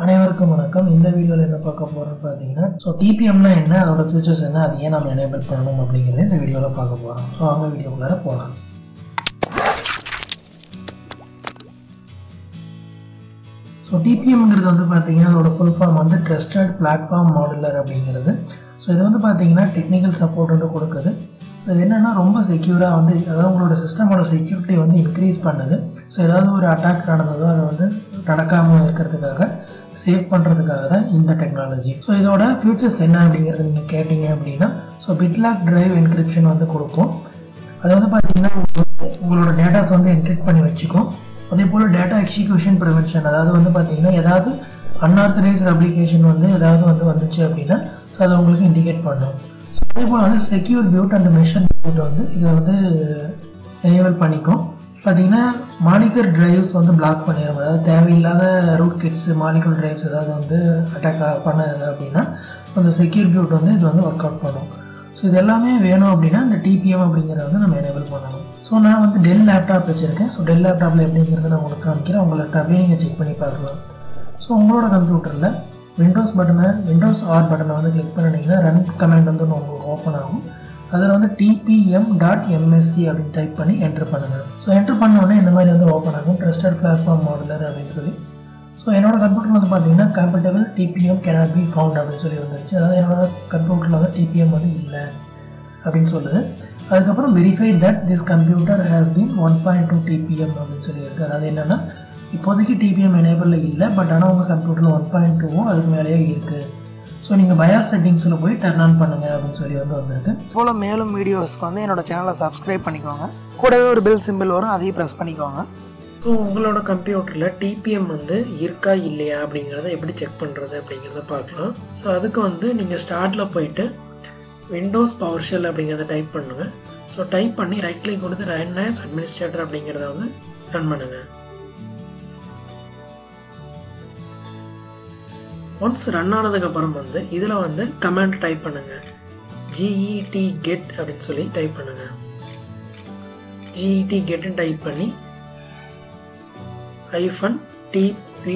அனைவருக்கும் வணக்கம் இந்த வீடியோவில் என்ன பார்க்க போகிறோம்னு பார்த்தீங்கன்னா ஸோ டிபிஎம்னா என்ன அதோட ஃபியூச்சர்ஸ் என்ன அது ஏன் நம்ம எனேபிள் பண்ணணும் அப்படிங்கிறத இந்த வீடியோவில் பார்க்க போகிறோம் ஸோ அவங்க வீடியோக்குள்ளார போகலாம் ஸோ டிபிஎம்ங்கிறது வந்து பார்த்தீங்கன்னா அதோட ஃபுல் ஃபார்ம் வந்து ட்ரஸ்டட் பிளாட்ஃபார்ம் மாடுலர் அப்படிங்கிறது ஸோ இது வந்து பார்த்தீங்கன்னா டெக்னிக்கல் சப்போர்ட் வந்து கொடுக்குது ஸோ இது என்னென்னா ரொம்ப செக்யூராக வந்து அதாவது உங்களோட சிஸ்டமோட செக்யூரிட்டி வந்து இன்க்ரீஸ் பண்ணுது ஸோ ஏதாவது ஒரு அட்டாக் நடந்ததோ அதை வந்து நடக்காமல் இருக்கிறதுக்காக சேவ் பண்ணுறதுக்காக தான் இந்த டெக்னாலஜி ஸோ இதோட ஃபியூச்சர்ஸ் என்ன அப்படிங்கிறது நீங்கள் கேட்டிங்க அப்படின்னா ஸோ பிட்லாக் டிரைவ் என்கிரிப்ஷன் வந்து கொடுக்கும் அது வந்து பார்த்தீங்கன்னா உங்களோட டேட்டாஸ் வந்து என்கிரிப்ட் பண்ணி வச்சுக்கும் அதே போல் டேட்டா எக்ஸிக்யூஷன் ப்ரிவென்ஷன் அதாவது வந்து பார்த்தீங்கன்னா ஏதாவது அன்ஆர்த்தரைஸ்ட் அப்ளிகேஷன் வந்து ஏதாவது வந்து வந்துச்சு அப்படின்னா ஸோ அதை உங்களுக்கு இண்டிகேட் பண்ணும் அதே போல் வந்து செக்யூர் பியூட் அண்ட் மெஷர் வந்து இதை வந்து எனேபிள் பண்ணிக்கும் பார்த்தீங்கன்னா மானிக்கர் டிரைவ்ஸ் வந்து பிளாக் பண்ணிடும் அதாவது தேவையில்லாத ரூட் கிட்ஸ் மானிக்கர் டிரைவ்ஸ் ஏதாவது வந்து அட்டாக் பண்ணது அப்படின்னா அந்த செக்யூர் பியூட் வந்து இது வந்து ஒர்க் அவுட் பண்ணும் ஸோ இது எல்லாமே வேணும் அப்படின்னா இந்த டிபிஎம் அப்படிங்கிறத வந்து நம்ம எனேபிள் பண்ணணும் ஸோ நான் வந்து டெல் லேப்டாப் வச்சுருக்கேன் ஸோ டெல் லேப்டாப்பில் எப்படிங்கிறத நான் உங்களுக்கு காமிக்கிறேன் உங்கள் லேப்டாப்பையும் நீங்கள் செக் பண்ணி பார்க்கலாம் ஸோ உங்களோட கம்ப்யூட்டரில் விண்டோஸ் பட்டனை விண்டோஸ் ஆர் பட்டனை வந்து கிளிக் பண்ணிங்கன்னா ரன் கமெண்ட் வந்து உங்களுக்கு ஓப்பன் ஆகும் அதில் வந்து டிபிஎம் டாட் எம்எஸ்சி அப்படின்னு டைப் பண்ணி என்டர் பண்ணுங்கள் ஸோ என்டர் பண்ண உடனே இந்த மாதிரி வந்து ஓப்பன் ஆகும் ட்ரஸ்டட் பிளாட்ஃபார்ம் மாடலர் அப்படின்னு சொல்லி ஸோ என்னோட கம்ப்யூட்டர் வந்து பார்த்தீங்கன்னா comfortable TPM cannot be found அப்படின்னு சொல்லி வந்துருச்சு அதாவது என்னோட கம்ப்யூட்டரில் வந்து டிபிஎம் வந்து இல்லை அப்படின்னு சொல்லுது அதுக்கப்புறம் verified that this computer has been one point two TPM அப்படின்னு சொல்லி இருக்கு அதாவது என்னென்னா இப்போதைக்கு டிபிஎம் எனேபிளில் இல்லை பட் ஆனால் உங்கள் கம்ப்யூட்டரில் ஒன் பாயிண்ட் டூவும் அதுக்கு மேலேயே இருக்குது ஸோ நீங்கள் பயாஸ் செட்டிங்ஸில் போய் டர்ன் ஆன் பண்ணுங்கள் அப்படின்னு சொல்லி வந்து வந்திருக்கு போல் மேலும் வீடியோஸ்க்கு வந்து என்னோட சேனலை சப்ஸ்கிரைப் பண்ணிக்கோங்க கூடவே ஒரு பெல் சிம்பிள் வரும் அதையும் ப்ரெஸ் பண்ணிக்கோங்க ஸோ உங்களோட கம்ப்யூட்டரில் டிபிஎம் வந்து இருக்கா இல்லையா அப்படிங்கிறத எப்படி செக் பண்ணுறது அப்படிங்கிறத பார்க்கலாம் ஸோ அதுக்கு வந்து நீங்கள் ஸ்டார்ட்டில் போயிட்டு விண்டோஸ் பவர் ஷெல் அப்படிங்கிறத டைப் பண்ணுங்கள் ஸோ டைப் பண்ணி ரைட் கிளிக் கொடுத்து ரன் ஆஸ் அட்மினிஸ்ட்ரேட்டர் அப்படிங்கிறத வந்து ரன் பண்ணுங்கள் ஒன்ஸ் ரன் ஆனதுக்கப்புறம் வந்து இதில் வந்து கமெண்ட் டைப் பண்ணுங்கள் ஜிஇடி கெட் அப்படின்னு சொல்லி டைப் பண்ணுங்கள் ஜிஇடி கெட்னு டைப் பண்ணி ஐஃபன் டிபி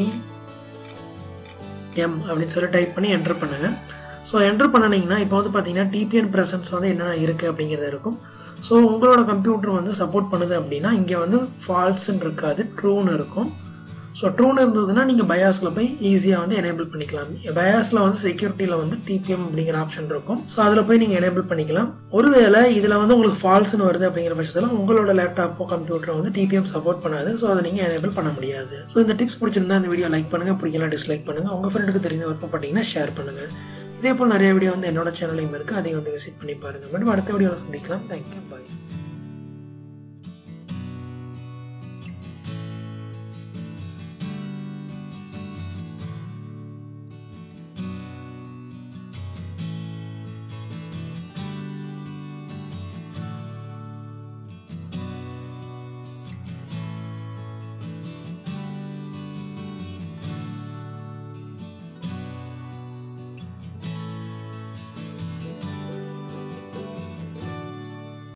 எம் அப்படின்னு சொல்லி டைப் பண்ணி என்டர் பண்ணுங்கள் ஸோ என்டர் பண்ணினீங்கன்னா இப்போ வந்து பார்த்தீங்கன்னா டிபிஎன் ப்ரெசன்ஸ் வந்து என்னென்ன இருக்குது அப்படிங்கிறது இருக்கும் ஸோ உங்களோட கம்ப்யூட்டர் வந்து சப்போர்ட் பண்ணுது அப்படின்னா இங்கே வந்து ஃபால்ஸ்ன்னு இருக்காது ட்ரூன்னு இருக்கும் ஸோ ட்ரூன் இருந்ததுன்னா நீங்கள் பயாஸில் போய் ஈஸியாக வந்து எனேபிள் பண்ணிக்கலாம் பயாஸில் வந்து செக்யூரிட்டியில் வந்து டிபிஎம் அப்படிங்கிற ஆப்ஷன் இருக்கும் ஸோ அதில் போய் நீங்கள் எனேபிள் பண்ணிக்கலாம் ஒருவேளை இதில் வந்து உங்களுக்கு ஃபால்ஸ்னு வருது அப்படிங்கிற பட்சத்தில் உங்களோட லேப்டாப்போ கம்ப்யூட்டரோ வந்து டிபிஎம் சப்போர்ட் பண்ணாது ஸோ அதை நீங்கள் எனேபிள் பண்ண முடியாது ஸோ இந்த டிப்ஸ் பிடிச்சிருந்தா இந்த வீடியோ லைக் பண்ணுங்கள் பிடிக்கலாம் டிஸ்லைக் பண்ணுங்கள் உங்கள் ஃப்ரெண்டுக்கு தெரிஞ்ச விருப்பப்பட்டீங்கன்னா ஷேர் பண்ணுங்கள் இதே போல் நிறைய வீடியோ வந்து என்னோட சேனலையும் இருக்குது அதையும் வந்து விசிட் பண்ணி பாருங்கள் மேடம் அடுத்த வீடியோவில் சந்திக்கலாம் தேங்க்யூ பாய்